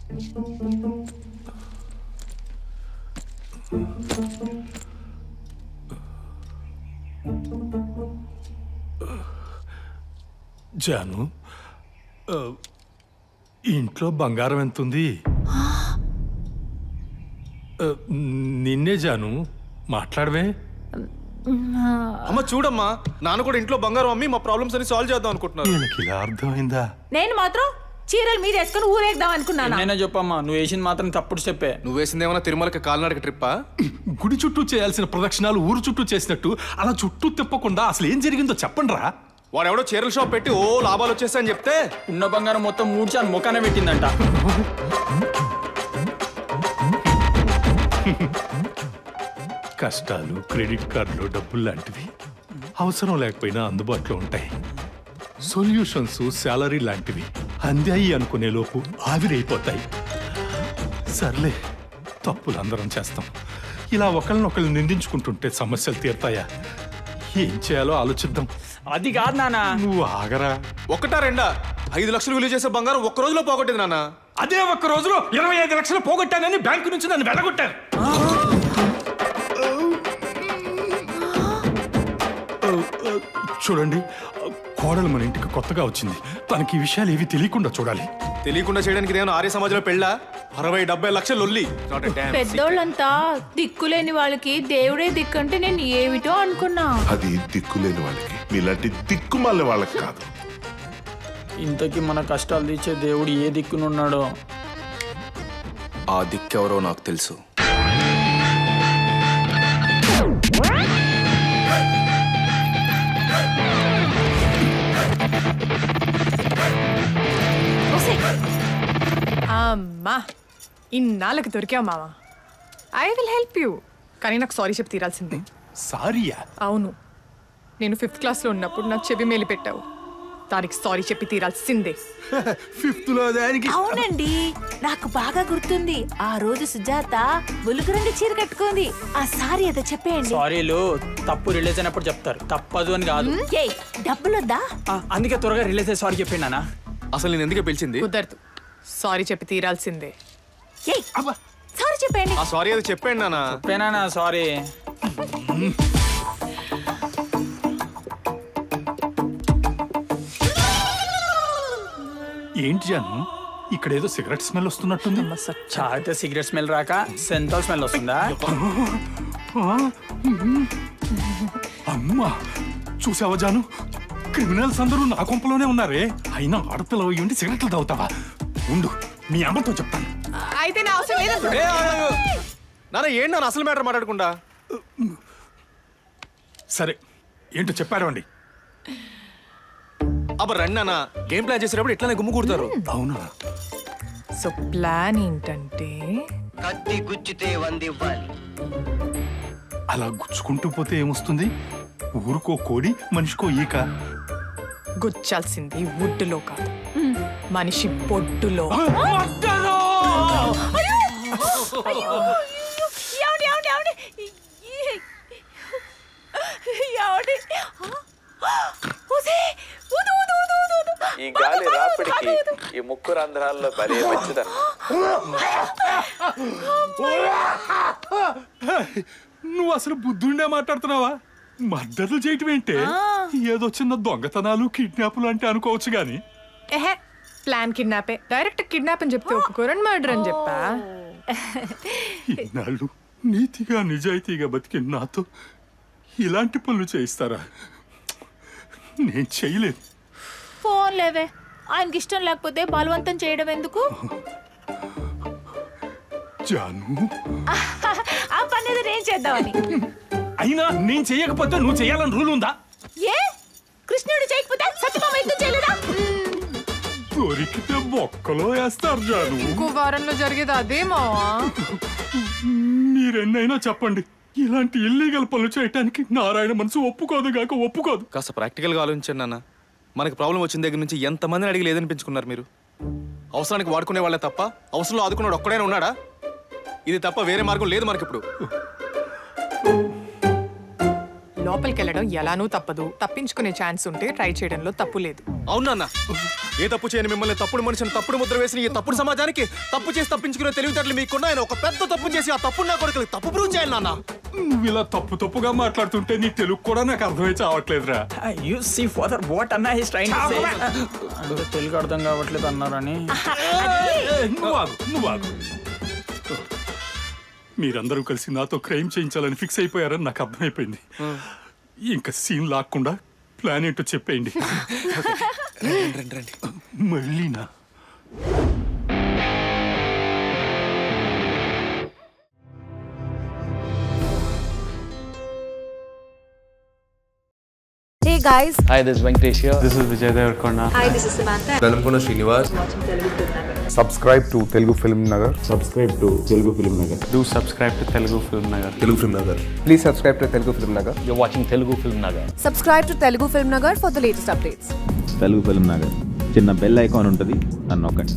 జాను ఆ, ఇంట్లో బంగారం ఎంతుంది ఆ, నిన్నే జాను మాట్లాడవే అమ్మ చూడమ్మా నాన్న కూడా ఇంట్లో బంగారం అమ్మి మా ప్రాబ్లమ్స్ అన్ని సాల్వ్ చేద్దాం అనుకుంటున్నారు వీళ్ళకి ఇలా అర్థమైందా నేను మాత్రం చీరలు మీద వేసుకుని ఊరేద్దాం అనుకున్నాను నేనే చెప్పమ్మా నువ్వు వేసింది మాత్రం తప్పుడు చెప్పే నువ్వు వేసింది ఏమైనా తిరుమలకి కాలినడక ట్రిప్పా గుడి చుట్టూ చేయాల్సిన ప్రదక్షిణాలు ఊరు చుట్టూ చేసినట్టు అలా చుట్టూ తిప్పకుండా అసలు ఏం జరిగిందో చెప్పండి రా వాడు ఎవడో చీరల షాప్ పెట్టి ఓ లాభాలు వచ్చేస్తాయని చెప్తే ఉన్న బంగారం మొత్తం మూడు చాలు ముఖానే పెట్టిందంట కష్టాలు క్రెడిట్ కార్డులు డబ్బులు లాంటివి అవసరం లేకపోయినా అందుబాటులో ఉంటాయి సొల్యూషన్స్ శాలరీ లాంటివి అందాయి అనుకునే లోపు ఆవిరైపోతాయి సర్లే తప్పులు అందరం చేస్తాం ఇలా ఒకరినొకరు నిందించుకుంటుంటే సమస్యలు తీరుతాయా ఏం చేయాలో ఆలోచిద్దాం అది కాదు నాన్న నువ్వు ఆగరా ఒకటా రెండా ఐదు లక్షలు విలువ చేసే బంగారం ఒక్క రోజులో పోగొట్టింది నాన్న అదే ఒక్క రోజులో ఇరవై ఐదు లక్షలు పోగొట్టానని బ్యాంకు నుంచి నన్ను వెళ్ళగొట్టారు చూడండి కోడలు మన ఇంటికి కొత్తగా వచ్చింది తనకి ఈ విషయాలు ఏవి తెలియకుండా చూడాలి తెలియకుండా చేయడానికి ఇదేమైనా ఆర్య సమాజంలో పెళ్ళా అరవై డెబ్బై లక్షలు లొల్లి Not a damn secret. పెద్దోళ్ళంతా దిక్కులేని వాళ్ళకి దేవుడే దిక్కంటే నేను ఏమిటో అనుకున్నా అది దిక్కులేని వాళ్ళకి మీలాంటి దిక్కుమాల వాళ్ళకి కాదు ఇంతకీ మన కష్టాలు తీర్చే దేవుడు ఏ దిక్కునున్నాడో ఆ దిక్కెవరో నాకు తెలుసు అమ్మా ఇన్నాళ్ళకి దొరికావు మావా ఐ విల్ హెల్ప్ యూ కానీ నాకు సారీ చెప్పి తీరాల్సిందే సారీయా అవును నేను ఫిఫ్త్ క్లాస్లో ఉన్నప్పుడు నాకు చెవి మేలి పెట్టావు దానికి సారీ చెప్పి తీరాల్సిందే ఫిఫ్త్ లో దానికి అవునండి నాకు బాగా గుర్తుంది ఆ రోజు సుజాత బులుగురండి చీర కట్టుకుంది ఆ సారీ ఏదో చెప్పేయండి సారీలు తప్పు రిలీజ్ అయినప్పుడు చెప్తారు తప్పదు అని కాదు ఏయ్ డబ్బులొద్దా ఆ, అందుకే త్వరగా రిలీజ్ అయ్యి సారీ చెప్పండి నాన్న అసలు నేను ఎందుకే పిలిచింది కుదరదు సారీ చెప్పి తీరాల్సిందే ఏయ్ సారీ చెప్పండి ఆ సారీ అది చెప్పండి నాన్న చెప్పేనా సారీ ఏంటి జాను ఇక్కడ ఏదో సిగరెట్ స్మెల్ వస్తున్నట్టుంది చాయితే సిగరెట్ స్మెల్ రాక సెంతాల్ స్మెల్ వస్తుందా అమ్మా చూసావా జాను క్రిమినల్స్ అందరూ నా కొంపలోనే ఉన్నారే అయినా ఆడపిల్ల అయి ఉండి సిగరెట్లు తాగుతావా ఉండు మీ అమ్మతో చెప్తాను అయితే నా అవసరం లేదు ఏ, ఆగు, ఆగు. నాన్న ఏంటి నాన్న అసలు మ్యాటర్ మాట్లాడకుండా సరే ఏంటో చెప్పారండి అబ్బా రండి నాన్న గేమ్ ప్లాన్ చేసేటప్పుడు ఇట్లానే గుమ్ము కూడతారు అవునా సో ప్లాన్ ఏంటంటే కత్తి గుచ్చితే వందివ్వాలి అలా గుచ్చుకుంటూ పోతే ఏమొస్తుంది ఊరుకో కోడి మనిషికో ఈక గుచ్చాల్సింది వుడ్లో కాదు మనిషి పొట్టులో ఏమండి ఏమండి ఏమండి ఏమండి ఊసే ఊదు ఊదు ఊదు ఊదు ఊదు ఈ గాలి రాపిడికి ఈ ముక్కు రంధ్రాల్లో భలే వచ్చిందన్న నువ్వు అసలు బుద్ధుండే మాట్లాడుతున్నావా మద్దతులు చేయటం ఏంటే ఏదో చిన్న దొంగతనాలు కిడ్నాపులు అంటే అనుకోవచ్చు గాని ఎహే ప్లాన్ కిడ్నాపే డైరెక్ట్ కిడ్నాప్ అని చెప్తే ఒప్పుకోరని మర్డర్ అని చెప్పా ఇన్నాళ్ళు నీతిగా నిజాయితీగా బతికిన నాతో ఇలాంటి పనులు చేయిస్తారా నేను చేయలేదు ఫోన్ లేవే ఆయనకి ఇష్టం లేకపోతే బలవంతం చేయడం ఎందుకు జాను ఆ పని ఏదో నేను చేద్దామని అయినా నేను చేయకపోతే నువ్వు చేయాలని రూల్ ఉందా ఏ కృష్ణుడు చేయకపోతే సత్యభామ ఎందుకు చేయలేదా దొరికితే బొక్కలో వేస్తారు జాను ఇంకో వారంలో జరిగేది అదే మావా మీరెన్నైనా చెప్పండి ఇలాంటి ఇల్లీగల్ పనులు చేయటానికి నారాయణ మనసు ఒప్పుకోదు గాక ఒప్పుకోదు కాస్త ప్రాక్టికల్గా ఆలోచించండి నాన్న మనకి ప్రాబ్లం వచ్చిన దగ్గర నుంచి ఎంతమందిని అడిగి లేదనిపించుకున్నారు మీరు అవసరానికి వాడుకునే వాళ్ళే తప్ప అవసరంలో ఆదుకున్నాడు ఒక్కడైనా ఉన్నాడా ఇది తప్ప వేరే మార్గం లేదు మనకి ఇప్పుడు లోపలికి వెళ్ళడం ఎలానూ తప్పదు తప్పించుకునే ఛాన్స్ ఉంటే ట్రై చేయడంలో తప్పు లేదు అవును నాన్న ఏ తప్పు చేయని మిమ్మల్ని తప్పుడు మనిషిని తప్పుడు ముద్ర వేసిన ఈ తప్పుడు సమాజానికి తప్పు చేసి తప్పించుకునే తెలివితేటలు మీకున్న ఆయన ఒక పెద్ద తప్పు చేసి ఆ తప్పుడు నా కొడుకులకు తప్పు ప్రూవ్ చేయాలి నాన్న నువ్వు ఇలా తప్పు తప్పుగా మాట్లాడుతుంటే నీ తెలుగు కూడా నాకు అర్థమై చావట్లేదురా యూ సీ ఫాదర్ వాట్ అన్నా హిస్ ట్రైన్ అంటే తెలుగు అర్థం కావట్లేదు అన్నారని ఏ, నువ్వు ఆగు నువ్వు ఆగు మీరందరూ కలిసి నాతో క్రైమ్ చేయించాలని ఫిక్స్ అయిపోయారని నాకు అర్థమైపోయింది ఇంకా సీన్ లాక్కుండా ప్లాన్ ఏంటో చెప్పేయండి మళ్ళీనా Hey guys, hi this Venkatesh This is Vijay Devarkonda. hi, this is Samantha. Velankonda Srinivas Subscribe to Telugu Film Nagar. Subscribe to Telugu Film Nagar. Do subscribe to Telugu Film Nagar. Telugu film Nagar Please subscribe to Telugu Film Nagar. You watching Telugu film Nagar Subscribe to Telugu Film Nagar for the latest updates. Telugu film Nagar చిన్న bell icon ఉంటుంది అని నొక్కండి